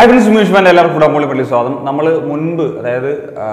hi friends മ്യൂഷ്മാൻ്റെ എല്ലാവർക്കും ഫുഡാമോളി പള്ളി സ്വാഗതം നമ്മൾ മുൻപ് അതായത്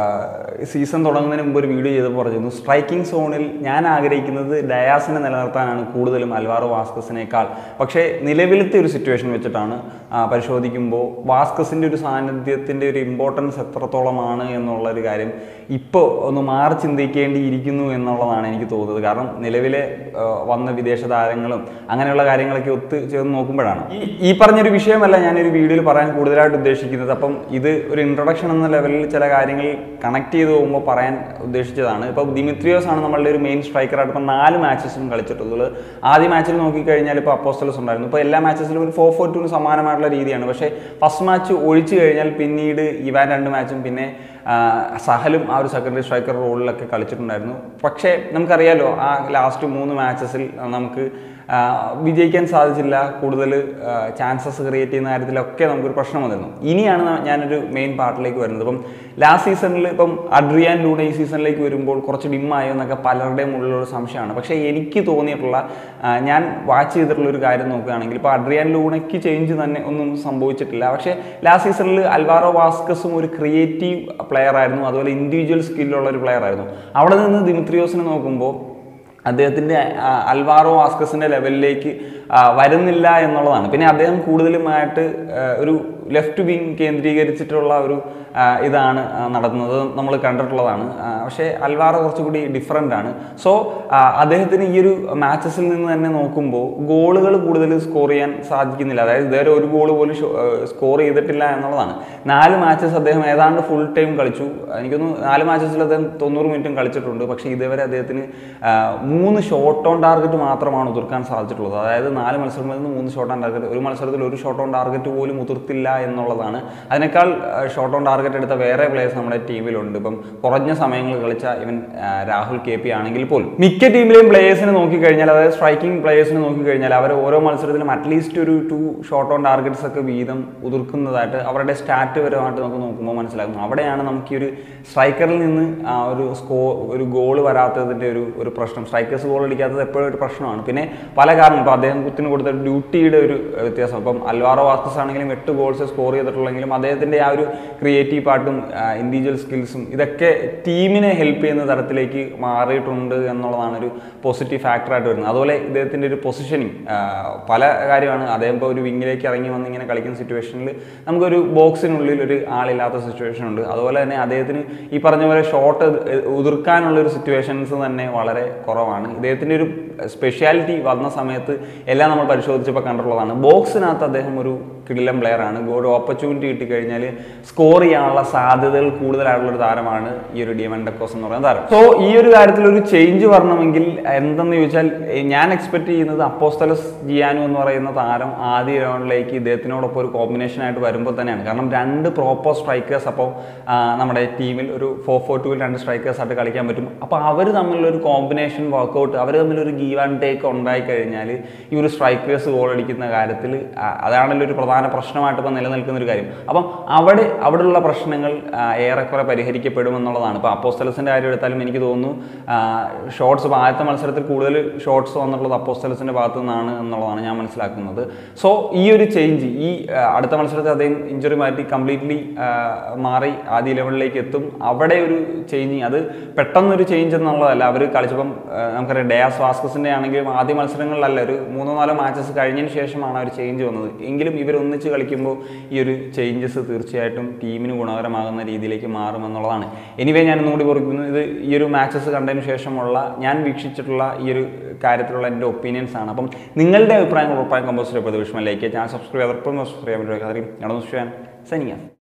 സീസൺ തുടങ്ങുന്നതിന് മുമ്പ് ഒരു വീഡിയോ ചെയ്തപ്പോൾ പറഞ്ഞിരുന്നു സ്ട്രൈക്കിംഗ് സോണിൽ ഞാൻ ആഗ്രഹിക്കുന്നത് ഡയാസിനെ നിലനിർത്താനാണ് കൂടുതലും അൽവാറോ വാസ്കസിനേക്കാൾ പക്ഷേ നിലവിലത്തെ ഒരു സിറ്റുവേഷൻ വെച്ചിട്ടാണ് ആ, പരിശോധിക്കുമ്പോൾ വാസ്കസിൻ്റെ ഒരു സാന്നിധ്യത്തിൻ്റെ ഒരു ഇമ്പോർട്ടൻസ് എത്രത്തോളമാണ് എന്നുള്ള ഒരു കാര്യം ഇപ്പോൾ ഒന്ന് മാറി ചിന്തിക്കേണ്ടിയിരിക്കുന്നു എന്നുള്ളതാണ് എനിക്ക് തോന്നുന്നത് കാരണം നിലവിലെ ആ, വന്ന വിദേശ താരങ്ങളും അങ്ങനെയുള്ള കാര്യങ്ങളൊക്കെ ഒത്ത് ചേർന്ന് നോക്കുമ്പോഴാണ് ഈ ഈ പറഞ്ഞൊരു വിഷയമല്ല ഞാനൊരു വീഡിയോയിൽ പറയാൻ കൂടുതലായിട്ട് ഉദ്ദേശിക്കുന്നത് അപ്പം ഇത് ഒരു ഇൻട്രൊഡക്ഷൻ എന്ന ലെവലിൽ ചില കാര്യങ്ങൾ കണക്ട് ചെയ്ത് പോകുമ്പോൾ പറയാൻ ഉദ്ദേശിച്ചതാണ് ഇപ്പോൾ ദിമിത്രിയോസ് ആണ് നമ്മളുടെ ഒരു മെയിൻ സ്ട്രൈക്കറായിട്ട് ഇപ്പം നാല് മാച്ചസും കളിച്ചിട്ടുള്ളത് ആദ്യ മാച്ചിൽ നോക്കിക്കഴിഞ്ഞാൽ ഇപ്പോൾ അപ്പോസ്റ്റൽസ് ഉണ്ടായിരുന്നു ഇപ്പോൾ എല്ലാ മാച്ചസിലും ഒരു ഫോർ ഫോർ ടുവിന് സമാനമായിട്ടുള്ള രീതിയാണ് പക്ഷേ ഫസ്റ്റ് മാച്ച് ഒഴിച്ചു കഴിഞ്ഞാൽ പിന്നീട് ഇവാൻ രണ്ട് മാച്ചും പിന്നെ ആ, സഹലും ആ ഒരു സെക്കൻഡറി സ്ട്രൈക്കർ റോളിലൊക്കെ കളിച്ചിട്ടുണ്ടായിരുന്നു പക്ഷേ നമുക്കറിയാലോ ആ ലാസ്റ്റ് മൂന്ന് മാച്ചസിൽ നമുക്ക് ആ, വിജയിക്കാൻ സാധിച്ചില്ല കൂടുതൽ ചാൻസസ് ക്രിയേറ്റ് ചെയ്യുന്ന കാര്യത്തിലൊക്കെ നമുക്കൊരു പ്രശ്നം വന്നിരുന്നു ഇനിയാണ് ന- ഞാനൊരു മെയിൻ പാർട്ടിലേക്ക് വരുന്നത് ഇപ്പം ലാസ്റ്റ് സീസണിൽ ഇപ്പം അഡ്രിയാൻ ലൂണ ഈ സീസണിലേക്ക് വരുമ്പോൾ കുറച്ച് ഡിമ്മായോ എന്നൊക്കെ പലരുടെയും ഉള്ളിലൊരു സംശയമാണ് പക്ഷേ എനിക്ക് തോന്നിയിട്ടുള്ള ആ, ഞാൻ വാച്ച് ചെയ്തിട്ടുള്ള ഒരു കാര്യം നോക്കുകയാണെങ്കിൽ ഇപ്പോൾ അഡ്രിയാൻ ലൂണയ്ക്ക് ചേഞ്ച് തന്നെ ഒന്നും സംഭവിച്ചിട്ടില്ല പക്ഷേ ലാസ്റ്റ് സീസണിൽ അൽവാറോ വാസ്കസും ഒരു ക്രിയേറ്റീവ് പ്ലെയർ ആയിരുന്നു അതുപോലെ ഇൻഡിവിജ്വൽ സ്കില്ലുള്ള ഒരു പ്ലെയർ ആയിരുന്നു അവിടെ നിന്ന് ദിമിത്രിയോസിനെ നോക്കുമ്പോൾ അദ്ദേഹത്തിൻ്റെ ആ, അൽവാറോ വാസ്കസിൻ്റെ ലെവലിലേക്ക് ആ, വരുന്നില്ല എന്നുള്ളതാണ് പിന്നെ അദ്ദേഹം കൂടുതലുമായിട്ട് ആ, ഒരു ലെഫ്റ്റ് വിങ് കേന്ദ്രീകരിച്ചിട്ടുള്ള ഒരു ആ, ഇതാണ് ആ, നടത്തുന്നത് നമ്മൾ കണ്ടിട്ടുള്ളതാണ് ആ, പക്ഷേ അൽവാറോ കുറച്ചുകൂടി ഡിഫറെൻ്റ് ആണ് സോ അദ്ദേഹത്തിന് ഈ ഒരു മാച്ചസിൽ നിന്ന് തന്നെ നോക്കുമ്പോൾ ഗോളുകൾ കൂടുതൽ സ്കോർ ചെയ്യാൻ സാധിക്കുന്നില്ല അതായത് ഇതുവരെ ഒരു ഗോൾ പോലും സ്കോർ ചെയ്തിട്ടില്ല എന്നുള്ളതാണ് നാല് മാച്ചസ് അദ്ദേഹം ഏതാണ്ട് ഫുൾ ടൈം കളിച്ചു എനിക്കൊന്ന് നാല് മാച്ചസിൽ അദ്ദേഹം തൊണ്ണൂറ് മിനിറ്റും കളിച്ചിട്ടുണ്ട് പക്ഷേ ഇതുവരെ അദ്ദേഹത്തിന് ആ, മൂന്ന് ഷോട്ട് ഓൺ ടാർഗറ്റ് മാത്രമാണ് ഉതിർക്കാൻ സാധിച്ചിട്ടുള്ളത് അതായത് നാല് മത്സരങ്ങളിൽ നിന്ന് മൂന്ന് ഷോട്ട് ഓൺ ടാർഗറ്റ് ഒരു മത്സരത്തിൽ ഒരു ഷോട്ട് ഓൺ ടാർഗറ്റ് പോലും ഉതിർത്തില്ല എന്നുള്ളതാണ് അതിനേക്കാൾ ഷോട്ട് ഓൺ ടാർഗറ്റ് എടുത്ത വേറെ പ്ലേയേഴ്സ് നമ്മുടെ ടീമിലുണ്ട് ഇപ്പം കുറഞ്ഞ സമയങ്ങൾ കളിച്ച ഇവൻ ആ, രാഹുൽ കെ പി ആണെങ്കിൽ പോലും മിക്ക ടീമിലെയും പ്ലേയേഴ്സിനെ നോക്കിക്കഴിഞ്ഞാൽ അതായത് സ്ട്രൈക്കിംഗ് പ്ലേയേഴ്സിനെ നോക്കിക്കഴിഞ്ഞാൽ അവർ ഓരോ മത്സരത്തിലും അറ്റ്ലീസ്റ്റ് ഒരു ടു ഷോട്ട് ഓൺ ടാർഗറ്റ്സ് ഒക്കെ വീതം ഉതിർക്കുന്നതായിട്ട് അവരുടെ സ്റ്റാറ്റ് പരമായിട്ട് നമുക്ക് നോക്കുമ്പോൾ മനസ്സിലാക്കുന്നു അവിടെയാണ് നമുക്ക് ഈ ഒരു സ്ട്രൈക്കറിൽ നിന്ന് ആ ഒരു സ്കോ ഒരു ഗോൾ വരാത്തതിൻ്റെ ഒരു ഒരു പ്രശ്നം സ്ട്രൈക്കേഴ്സ് ഗോൾ അടിക്കാത്തത് എപ്പോഴും ഒരു പ്രശ്നമാണ് പിന്നെ പല കാരണം ഇപ്പോൾ അദ്ദേഹം കുത്തിന് കൊടുത്ത ഡ്യൂട്ടിയുടെ ഒരു വ്യത്യാസം ഇപ്പം അൽവാറോ വാസ്കസ് ആണെങ്കിലും എട്ട് ഗോൾസ് സ്കോർ ചെയ്തിട്ടുള്ളെങ്കിലും അദ്ദേഹത്തിൻ്റെ ആ ഒരു ക്രിയേറ്റീവ് പാർട്ടും ഇൻഡിവിജ്വൽ സ്കിൽസും ഇതൊക്കെ ടീമിനെ ഹെൽപ്പ് ചെയ്യുന്ന തരത്തിലേക്ക് മാറിയിട്ടുണ്ട് എന്നുള്ളതാണ് ഒരു പോസിറ്റീവ് ഫാക്ടറായിട്ട് വരുന്നത് അതുപോലെ ഇദ്ദേഹത്തിൻ്റെ ഒരു പൊസിഷനിങ് പല കാര്യമാണ് അദ്ദേഹം ഇപ്പോൾ ഒരു വിങ്ങിലേക്ക് ഇറങ്ങി വന്ന് ഇങ്ങനെ കളിക്കുന്ന സിറ്റുവേഷനിൽ നമുക്കൊരു ബോക്സിനുള്ളിൽ ഒരു ആളില്ലാത്ത സിറ്റുവേഷൻ ഉണ്ട് അതുപോലെ തന്നെ അദ്ദേഹത്തിന് ഈ പറഞ്ഞ പോലെ ഷോട്ട് ഉതിർക്കാനുള്ള ഒരു സിറ്റുവേഷൻസ് തന്നെ വളരെ കുറവാണ് ഇദ്ദേഹത്തിൻ്റെ ഒരു സ്പെഷ്യാലിറ്റി വന്ന സമയത്ത് എല്ലാം നമ്മൾ പരിശോധിച്ചപ്പോൾ കണ്ടിട്ടുള്ളതാണ് ബോക്സിനകത്ത് അദ്ദേഹം ഒരു കിടിലം പ്ലെയർ ആണ് ഒരു ഓപ്പർച്യൂണിറ്റി കിട്ടിക്കഴിഞ്ഞാൽ സ്കോർ ചെയ്യാനുള്ള സാധ്യതകൾ കൂടുതലായിട്ടുള്ള ഒരു താരമാണ് ഈ ഒരു ഡിയമൻ ഡക്കോസ് എന്ന് പറയുന്ന താരം സോ ഈ ഒരു കാര്യത്തിൽ ഒരു ചേഞ്ച് വരണമെങ്കിൽ എന്തെന്ന് ചോദിച്ചാൽ ഏ, ഞാൻ എക്സ്പെക്ട് ചെയ്യുന്നത് അപ്പോസ്തലസ് ജിയാനു എന്ന് പറയുന്ന താരം ആദ്യ റൗണ്ടിലേക്ക് ഇദ്ദേഹത്തിനോടൊപ്പം ഒരു കോമ്പിനേഷൻ ആയിട്ട് വരുമ്പോൾ തന്നെയാണ് കാരണം രണ്ട് പ്രോപ്പർ സ്ട്രൈക്കേഴ്സ് അപ്പോൾ ആ, നമ്മുടെ ടീമിൽ ഒരു ഫോർ ഫോർ ടുവിൽ രണ്ട് സ്ട്രൈക്കേഴ്സ് ആയിട്ട് കളിക്കാൻ പറ്റും അപ്പോൾ അവർ തമ്മിലൊരു കോമ്പിനേഷൻ വർക്കൗട്ട് അവർ തമ്മിലൊരു ഗീവ് ആൻഡ് ടേക്ക് ഉണ്ടായി കഴിഞ്ഞാൽ ഈ ഒരു സ്ട്രൈക്കേഴ്സ് ഗോൾ അടിക്കുന്ന കാര്യത്തിൽ ആ, അതാണല്ലോ ഒരു പ്രധാന പ്രശ്നമായിട്ട് ഇപ്പോൾ നിലനിൽക്കുന്ന ഒരു കാര്യം അപ്പം അവിടെ അവിടെയുള്ള പ്രശ്നങ്ങൾ ആ, ഏറെക്കുറെ പരിഹരിക്കപ്പെടും എന്നുള്ളതാണ് ഇപ്പോൾ അപ്പോസ്റ്റലസിൻ്റെ കാര്യം എടുത്താലും എനിക്ക് തോന്നുന്നു ഷോട്ട്സ് ഇപ്പോൾ ആദ്യത്തെ മത്സരത്തിൽ കൂടുതൽ ഷോട്ട്സ് വന്നിട്ടുള്ളത് അപ്പോസ്റ്റലസിൻ്റെ ഭാഗത്തു നിന്നാണ് എന്നുള്ളതാണ് ഞാൻ മനസ്സിലാക്കുന്നത് സോ ഈ ഒരു ചേഞ്ച് ഈ ആ, അടുത്ത മത്സരത്തിൽ അദ്ദേഹം ഇഞ്ചുറി മാറ്റി കംപ്ലീറ്റ്ലി മാറി ആദ്യ ലെവലിലേക്ക് എത്തും അവിടെ ഒരു ചേഞ്ചിങ് അത് പെട്ടെന്നൊരു ചേഞ്ച് എന്നുള്ളതല്ല അവർ കളിച്ചപ്പം ആ, നമുക്കറിയാം ഡയാസ് വാസ്കസിൻ്റെ ആണെങ്കിലും ആദ്യ മത്സരങ്ങളിലല്ല ഒരു മൂന്നോ നാലോ മാച്ചസ് കഴിഞ്ഞതിന് ശേഷമാണ് ആ ഒരു ചേഞ്ച് വന്നത് എങ്കിലും ഇവർ ഒന്നിച്ച് കളിക്കുമ്പോൾ ഈ ഒരു ചേഞ്ചസ് തീർച്ചയായിട്ടും ടീമിന് ഗുണകരമാകുന്ന രീതിയിലേക്ക് മാറുമെന്നുള്ളതാണ് എനിവേ ഞാൻ ഒന്നുകൂടി ഓർക്കുന്നു ഇത് ഈ ഒരു മാച്ചസ് കണ്ടതിന് ശേഷമുള്ള ഞാൻ വീക്ഷിച്ചിട്ടുള്ള ഈ ഒരു കാര്യത്തിലുള്ള എൻ്റെ ഒപ്പീനിയൻസ് ആണ് അപ്പം നിങ്ങളുടെ അഭിപ്രായങ്ങൾ ഉറപ്പായും കമ്പോസ് ചെയ്യപ്പെടുന്നത് വിഷമം ലൈക്ക് ഞാൻ സബ്സ്ക്രൈബ് ചെയ്തപ്പോൾ സബ്സ്ക്രൈബ് ചെയ്യാൻ പറ്റും കാര്യം സൈനിങ്